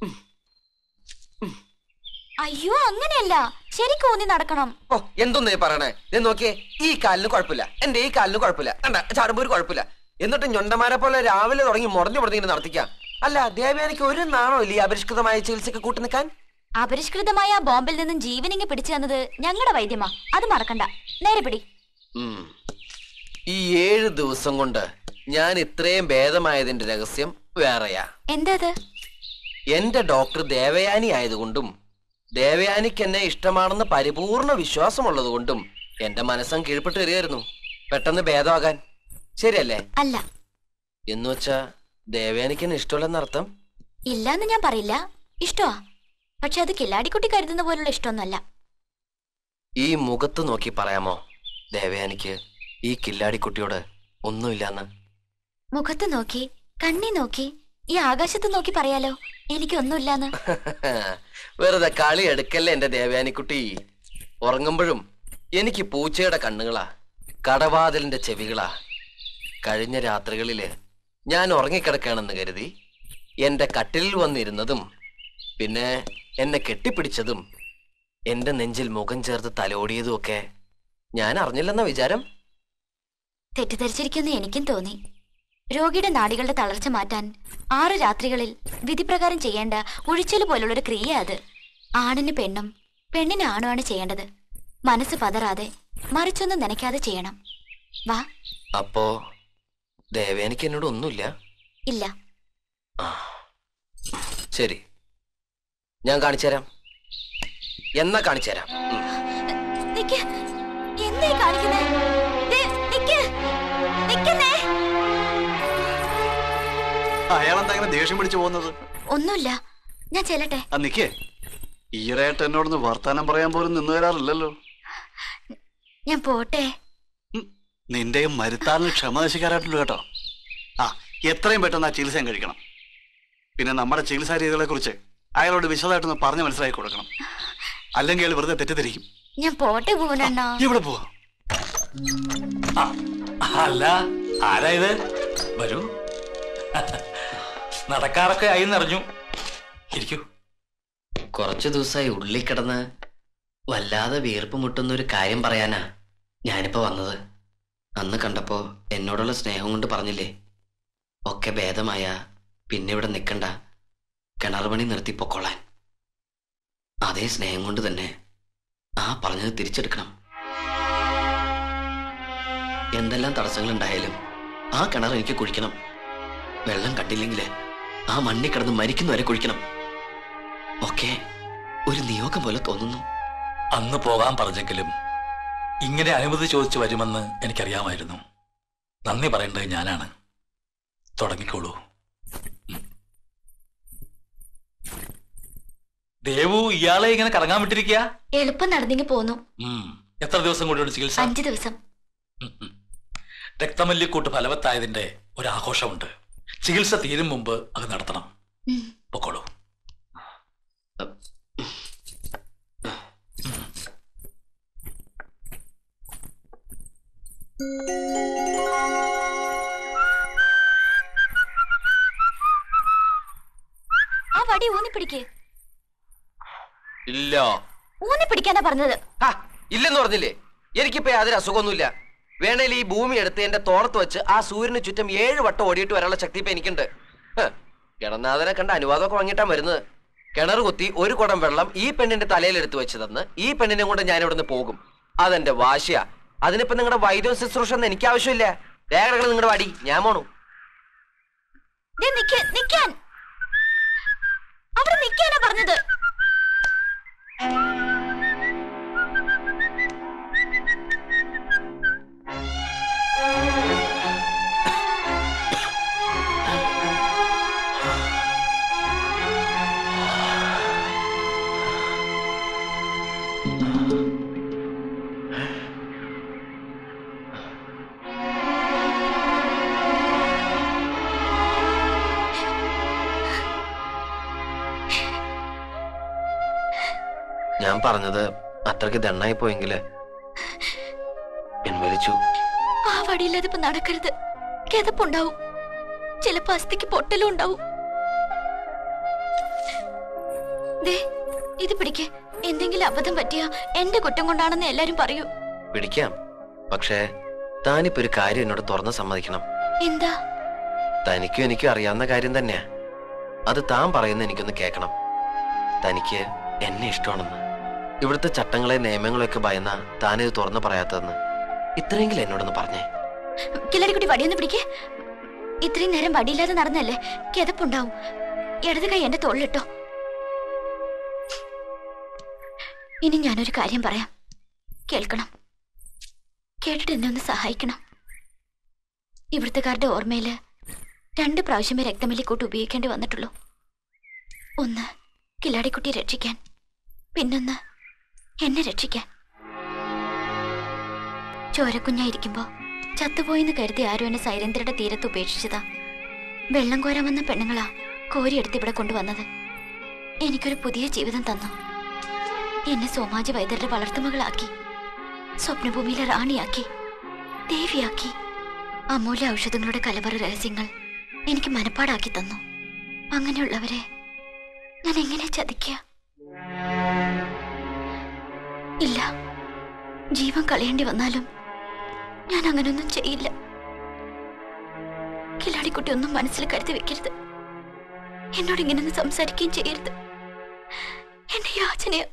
അയ്യോ അങ്ങനെയല്ല ശരിക്കും ഊന്നി നടക്കണം ഓ എന്തൊന്നേ പറയണേ ഞാൻ നോക്കിയേ ഈ കാലിന് കുഴപ്പമില്ല എന്റെ ഈ കാലിന് കുഴപ്പമില്ല കണ്ട ചാടുമ്പോ ഒരു കുഴപ്പമില്ല എന്നിട്ട് ഞൊണ്ടമാരെ പോലെ രാവിലെ തുടങ്ങി മുടഞ്ഞു മുടഞ്ഞിങ്ങനെ നടത്തിക്കാം അല്ല ദേവയാനിക്ക് ഒരു നാണോ ഇല്ലേ ഈ അപരിഷ്കൃതമായ ചികിത്സക്ക് കൂട്ടി നിൽക്കാൻ അപരിഷ്കൃതമായ ആ ബോംബിൽ നിന്നും ജീവനിങ്ങ് പിടിച്ചു തന്നത് ഞങ്ങളുടെ വൈദ്യമാ അത് മറക്കണ്ട നേരെ പിടി ഉം. ഈ ഏഴ് ദിവസം കൊണ്ട് ഞാൻ ഇത്രയും ഭേദമായതിന്റെ രഹസ്യം വേറെയാ എന്താ അത് എന്റെ ഡോക്ടർ ദേവയാനി ആയതുകൊണ്ടും ദേവയാനിക്ക് എന്നെ ഇഷ്ടമാണെന്ന് പരിപൂർണ വിശ്വാസമുള്ളതുകൊണ്ടും എന്റെ മനസ്സം കീഴ്പ്പെട്ട് വരികയായിരുന്നു പെട്ടെന്ന് ഭേദമാകാൻ ശരിയല്ലേ അല്ല എന്ന് വെച്ചാ ദേവയാനിക്ക് എന്നെ ഇഷ്ടമല്ലെന്നർത്ഥം ഇല്ലാന്ന് ഞാൻ പറയില്ല ഇഷ്ടമാ പക്ഷെ അത് കില്ലാടിക്കുട്ടി കരുതുന്ന പോലുള്ള ഇഷ്ടമൊന്നുമല്ല ഈ മുഖത്ത് നോക്കി പറയാമോ ദേവയാനിക്ക് ഈ കില്ലാടിക്കുട്ടിയോട് ഒന്നുമില്ലാന്ന് മുഖത്ത് നോക്കി കണ്ണി നോക്കി ഈ ആകാശത്ത് നോക്കി പറയാലോ എനിക്കൊന്നുമില്ലാന്ന് വെറുതെ കളി എടുക്കല്ലേ എന്റെ ദേവയാനിക്കുട്ടി ഉറങ്ങുമ്പോഴും എനിക്ക് പൂച്ചയുടെ കണ്ണുകളാ കടവാതിലിന്റെ ചെവികളാ കഴിഞ്ഞ രാത്രികളില് ഞാൻ ഉറങ്ങിക്കിടക്കുകയാണെന്ന് കരുതി എന്റെ കട്ടിലിൽ വന്നിരുന്നതും പിന്നെ എന്നെ കെട്ടിപ്പിടിച്ചതും എന്റെ നെഞ്ചിൽ മുഖം ചേർത്ത് തലോടിയതും ഒക്കെ ഞാൻ അറിഞ്ഞില്ലെന്ന വിചാരം തെറ്റിദ്ധരിച്ചിരിക്കുന്ന എനിക്കും തോന്നി രോഗിയുടെ നാടികളുടെ തളർച്ച മാറ്റാൻ ആറ് രാത്രികളിൽ വിധിപ്രകാരം ചെയ്യേണ്ട ഉഴിച്ചില് പോലുള്ളൊരു ക്രിയ അത് ആണിന് പെണ്ണും പെണ്ണിന് ആണുമാണ് ചെയ്യേണ്ടത് മനസ്സ് പതറാതെ മറിച്ചൊന്നും നനയ്ക്കാതെ ചെയ്യണം വാ അപ്പോ ദേവയാനിക്ക് എന്നോട് ഒന്നുമില്ല ഇല്ല ശരി ഞാൻ കാണിച്ചു തരാം എന്നാ കാണിച്ചു തരാം ഉം. നിക്ക് എന്തേ കാണിക്കുന്നേ ദേ, നിക്ക് നിക്കുന്നേ അയാളെന്താ അങ്ങനെ ദേഷ്യം പിടിച്ചു പോകുന്നത് ഒന്നുമില്ല ഞാൻ ചെല്ലട്ടെ ആ നിക്കേ ഈയിടെയായിട്ട് എന്നോടൊന്ന് വർത്താനം പറയാൻ പോലും നിന്നു തരാറില്ലല്ലോ ഞാൻ പോട്ടെ ഉം, നിന്റെയും മരുത്താലിന് ക്ഷമ നശിക്കാറായിട്ടുള്ളൂ കേട്ടോ ആ എത്രയും പെട്ടെന്ന് ആ ചികിത്സയും കഴിക്കണം പിന്നെ നമ്മുടെ ചികിത്സാ രീതികളെ കുറിച്ച് അയാളോട് വിശദമായിട്ടൊന്ന് പറഞ്ഞ് മനസ്സിലാക്കി കൊടുക്കണം അല്ലെങ്കിൽ അയാൾ വെറുതെ തെറ്റിദ്ധരിക്കും ഞാൻ പോട്ടെ പൂവനണ്ണ ഇവിടെ പോവാ അല്ല ആരാ ഇത് വരൂ നടക്കാറൊക്കെ ആയി എന്നറിഞ്ഞു ഇരിക്കൂ കുറച്ചു ദിവസമായി ഉള്ളിൽ കിടന്ന് വല്ലാതെ വീർപ്പ് മുട്ടുന്ന ഒരു കാര്യം പറയാനാ ഞാനിപ്പോ വന്നത് അന്ന് കണ്ടപ്പോ എന്നോടുള്ള സ്നേഹം കൊണ്ട് പറഞ്ഞില്ലേ ഒക്കെ ഭേദമായ പിന്നെ ഇവിടെ നിൽക്കണ്ട കിണർ പണി നിർത്തി പൊക്കോളാൻ അതേ സ്നേഹം കൊണ്ട് തന്നെ ആ പറഞ്ഞത് തിരിച്ചെടുക്കണം എന്തെല്ലാം തടസ്സങ്ങൾ ഉണ്ടായാലും ആ കിണർ എനിക്ക് കുഴിക്കണം വെള്ളം കണ്ടില്ലെങ്കിൽ ആ മണ്ണിൽ കിടന്ന് മരിക്കുന്നവരെ കുഴിക്കണം ഒക്കെ ഒരു നിയോഗം പോലെ തോന്നുന്നു അന്ന് പോകാൻ പറഞ്ഞെങ്കിലും ഇങ്ങനെ അനുമതി ചോദിച്ചു വരുമെന്ന് എനിക്കറിയാമായിരുന്നു നന്ദി പറയേണ്ടത് ഞാനാണ് തുടങ്ങിക്കോളൂ ഉം. ദേവു ഇയാളെ ഇങ്ങനെ കറങ്ങാൻ വിട്ടിരിക്കുക എളുപ്പം നടന്നെങ്കിൽ പോന്നു എത്ര ദിവസം കൂടിയുണ്ട് ചികിത്സ അഞ്ചു ദിവസം ഉം, ഉം. രക്തമല്ലിക്കൂട്ട് ഫലവത്തായതിന്റെ ഒരു ആഘോഷമുണ്ട് ചികിത്സ തീരും മുമ്പ് അത് നടത്തണം ഉം. പൊക്കോളൂ ആ വടി ഊന്നി പിടിക്ക് ഇല്ല ഊന്നി പിടിക്കാനാ പറഞ്ഞത് ഹാ, ഇല്ലെന്ന് പറഞ്ഞില്ലേ എനിക്കിപ്പോ യാതൊരു അസുഖമൊന്നുമില്ല വേണേൽ ഈ ഭൂമി എടുത്ത് എന്റെ തോളത്ത് വെച്ച് ആ സൂര്യന് ചുറ്റും ഏഴ് വട്ടം ഓടിയിട്ട് വരാനുള്ള ശക്തി ഇപ്പൊ എനിക്കുണ്ട് ഹ്, കിടന്നാഥനെ കണ്ട അനുവാദമൊക്കെ വാങ്ങിയിട്ടാ വരുന്നത് കിണർ കുത്തി ഒരു കുടം വെള്ളം ഈ പെണ്ണിന്റെ തലയിൽ എടുത്ത് വെച്ച് തന്ന് ഈ പെണ്ണിനെ കൊണ്ട് ഞാൻ ഇവിടുന്ന് പോകും അതെന്റെ വാശിയാ അതിനിപ്പോ നിങ്ങളുടെ വൈദ്യ ശുശ്രൂഷ ഒന്നും എനിക്ക് ആവശ്യമില്ല രേഖകൾ നിങ്ങളുടെ വടി ഞാൻ പോണു ദേ നിക്ക് നിക്കാൻ അവിടെ നിക്കാനാ പറഞ്ഞത് ഞാൻ പറഞ്ഞത് അത്രയ്ക്ക് ദണ്ണായി പോയെങ്കില് പിൻവലിച്ചു ആ വടിയില്ലാതെ ഇപ്പൊ നടക്കരുത് കിതപ്പുണ്ടാവും ചിലപ്പോ അസ്ഥിക്ക് പൊട്ടലും ഉണ്ടാവും ദേ ഇത് പിടിക്ക് എന്തെങ്കിലും അബദ്ധം പറ്റിയ എന്റെ കുറ്റം കൊണ്ടാണെന്ന് എല്ലാരും പറയൂ പിടിക്കാം പക്ഷേ താനിപ്പോ ഒരു കാര്യം എന്നോട് തുറന്ന് സമ്മതിക്കണം എന്താ തനിക്കും എനിക്കും അറിയാവുന്ന കാര്യം തന്നെയാ അത് താൻ പറയുന്ന എനിക്കൊന്ന് കേൾക്കണം തനിക്ക് എന്നെ ഇഷ്ടമാണെന്ന് ഇവിടുത്തെ ചട്ടങ്ങളെ നിയമങ്ങളെയൊക്കെ ഭയന്ന താനിത് തുറന്നു പറയാത്തതെന്ന് ഇത്രയെങ്കിലും എന്നോടൊന്ന് പറഞ്ഞേ കില്ലാടിക്കുട്ടി വടിയൊന്ന് പിടിക്ക് ഇത്രയും നേരം വടിയില്ലാതെ നടന്നല്ലേ കിതപ്പുണ്ടാവും ഇടത് കൈ എന്റെ തോളിലിട്ടോ ഇനി ഞാനൊരു കാര്യം പറയാം കേൾക്കണം കേട്ടിട്ട് എന്നെ ഒന്ന് സഹായിക്കണം ഇവിടുത്തുകാരുടെ ഓർമ്മയില് രണ്ട് പ്രാവശ്യമേ രക്തമല്ലിക്കൂട്ട് ഉപയോഗിക്കേണ്ടി വന്നിട്ടുള്ളൂ ഒന്ന് കില്ലാടിക്കുട്ടിയെ രക്ഷിക്കാൻ പിന്നൊന്ന് എന്നെ രക്ഷിക്കാൻ ചോരക്കുഞ്ഞായിരിക്കുമ്പോ ചത്തുപോയെന്ന് കരുതി ആരും എന്നെ സൈരന്ധ്രയുടെ തീരത്ത് ഉപേക്ഷിച്ചതാ വെള്ളം കോരാൻ വന്ന പെണ്ണുങ്ങളാ കോരിയെടുത്ത് ഇവിടെ കൊണ്ടുവന്നത് എനിക്കൊരു പുതിയ ജീവിതം തന്നു എന്നെ സോമാജ വൈദ്യരുടെ വളർത്തുമകളാക്കി സ്വപ്നഭൂമിയിലെ റാണിയാക്കി ദേവിയാക്കി അമൂല്യ ഔഷധങ്ങളുടെ കലവറ രഹസ്യങ്ങൾ എനിക്ക് മനപ്പാടാക്കി തന്നു അങ്ങനെയുള്ളവരെ ഞാൻ എങ്ങനെ ചതിക്കുക ഇല്ല ജീവൻ കളയേണ്ടി വന്നാലും ഞാൻ അങ്ങനൊന്നും ചെയ്യില്ല കില്ലാടിക്കുട്ടി ഒന്നും മനസ്സിൽ കരുതി വെക്കരുത് എന്നോട് ഇങ്ങനൊന്നും സംസാരിക്കുകയും ചെയ്യരുത് എന്റെ യാചനയോ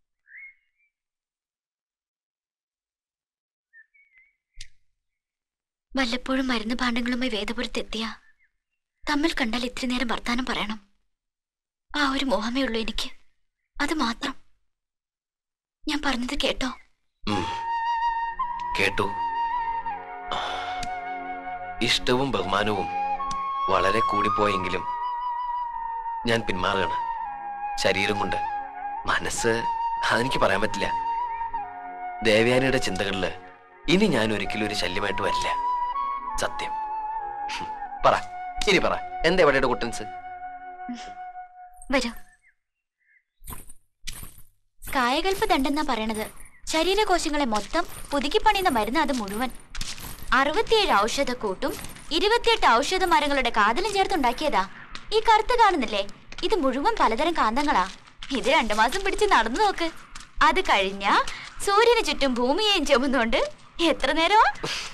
വല്ലപ്പോഴും മരുന്ന് ഭാണ്ഡങ്ങളുമായി വേദപുരത്തെത്തിയ തമ്മിൽ കണ്ടാൽ ഇത്തിരി നേരം വർത്താനം പറയണം ആ ഒരു മോഹമേ ഉള്ളൂ എനിക്ക് അത് മാത്രം ഞാൻ പറഞ്ഞത് കേട്ടോ ഉം. കേട്ടു ഇഷ്ടവും ബഹുമാനവും വളരെ കൂടിപ്പോയെങ്കിലും ഞാൻ പിന്മാറുകയാണ് ശരീരം കൊണ്ട് മനസ്സ് അതെനിക്ക് പറയാൻ പറ്റില്ല ദേവയാനിയുടെ ചിന്തകളില് ഇനി ഞാൻ ഒരിക്കലും ഒരു ശല്യമായിട്ട് വരില്ല സത്യം ഹും. പറ ഇനി പറ എന്താ എവിടെയുടെ കുട്ടൻസ് വരൂ കായകൽപ്പ ദണ്ടെന്നാ പറയണത് ശരീരകോശങ്ങളെ മൊത്തം പുതുക്കി പണിയുന്ന മരുന്ന് അത് മുഴുവൻ അറുപത്തിയേഴ് ഔഷധക്കൂട്ടും ഇരുപത്തിയെട്ട് ഔഷധ മരങ്ങളുടെ കാതലും ചേർത്തുണ്ടാക്കിയതാ ഈ കറുത്ത് കാണുന്നില്ലേ ഇത് മുഴുവൻ പലതരം കാന്തങ്ങളാ ഇത് രണ്ടു മാസം പിടിച്ച് നടന്നു നോക്ക് അത് കഴിഞ്ഞ സൂര്യന് ചുറ്റും ഭൂമിയെയും ചുമന്നുകൊണ്ട് എത്ര നേരമാ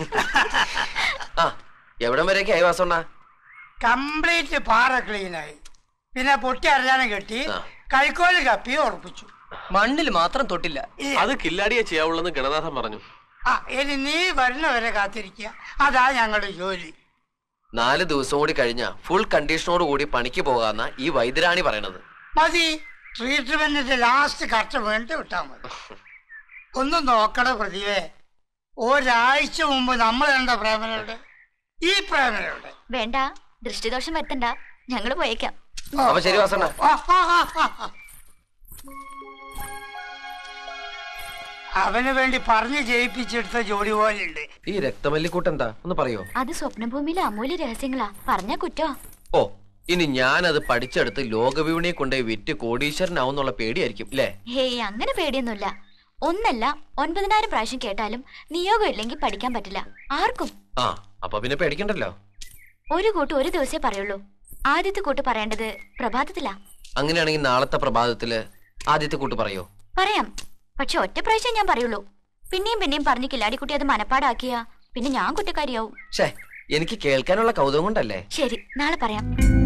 ആ എവിടം വരെയൊക്കെ ആയി വാസണ്ണ കംപ്ലീറ്റ് പാറ ക്ലീനായി പിന്നെ പൊട്ടി അറിയാനും കെട്ടി ആ. കൈക്കോല് കപ്പി ഉറപ്പിച്ചു മണ്ണിൽ മാത്രം തൊട്ടില്ല ഇല്ല. അത് കില്ലാടിയെ ചെയ്യാവുള്ളെന്ന് ഗണനാഥൻ പറഞ്ഞു ആ ഇനി നീ വരുന്നവരെ കാത്തിരിക്കുക അതാ ഞങ്ങളുടെ ജോലി നാല് ദിവസം കൂടി കഴിഞ്ഞ ഫുൾ കണ്ടീഷനോട് കൂടി പണിക്ക് പോകാന്ന ഈ വൈദ്യരാണി പറയണത് മതി ട്രീറ്റ്മെന്റിന്റെ ലാസ്റ്റ് കറക്റ്റ് വേണ്ടി വിട്ടാൽ മതി ഒന്ന് നോക്കണ പ്രതിഭേ ഒരാഴ്ച മുമ്പ് നമ്മൾ കണ്ട പ്രേമനയുടെ ഈ പ്രേമനയുടെ വേണ്ട ദൃഷ്ടിദോഷം വരുത്തണ്ട ഞങ്ങള് പോയേക്കാം അപ്പൊ ശരി വാസണ്ണ ആ, ആ, ആ, ആ, ആ. അവന് വേണ്ടി പറഞ്ഞു ജയിപ്പിച്ചെടുത്ത ജോലി പോലെയുണ്ട് ഈ രക്തമല്ലിക്കൂട്ട് എന്താ ഒന്ന് പറയോ അത് സ്വപ്നഭൂമിയിലെ അമൂല്യ രഹസ്യങ്ങളാ പറഞ്ഞ കുറ്റോ ഓ ഇനി ഞാൻ അത് പഠിച്ചെടുത്ത് ലോകവിപണിയെ കൊണ്ടുപോയി വിറ്റ് കോടീശ്വരനാവുന്നുള്ള പേടിയായിരിക്കും അല്ലേ ഹേയ് അങ്ങനെ പേടിയൊന്നുമില്ല ഒന്നല്ല ഒൻപതിനായിരം പ്രാവശ്യം കേട്ടാലും നിയോഗം ഇല്ലെങ്കിൽ പഠിക്കാൻ പറ്റില്ല ആർക്കും ആ അപ്പൊ പിന്നെ പേടിക്കണ്ടല്ലോ ഒരു കൂട്ട് ഒരു ദിവസേ പറയുള്ളൂ ആദ്യത്തെ കൂട്ട് പറയേണ്ടത് പ്രഭാതത്തിലാ അങ്ങനെയാണെങ്കിൽ നാളത്തെ പ്രഭാതത്തില് ആദ്യത്തെ കൂട്ട് പറയോ പറയാം പക്ഷെ ഒറ്റ പ്രാവശ്യം ഞാൻ പറയുള്ളൂ പിന്നെയും പിന്നെയും പറഞ്ഞു കില്ലാടിക്കുട്ടി അത് മനപ്പാടാക്കിയ പിന്നെ ഞാൻ കുറ്റക്കാരിയാവും ഷേ എനിക്ക് കേൾക്കാനുള്ള കൗതുകം കൊണ്ടല്ലേ ശരി നാളെ പറയാം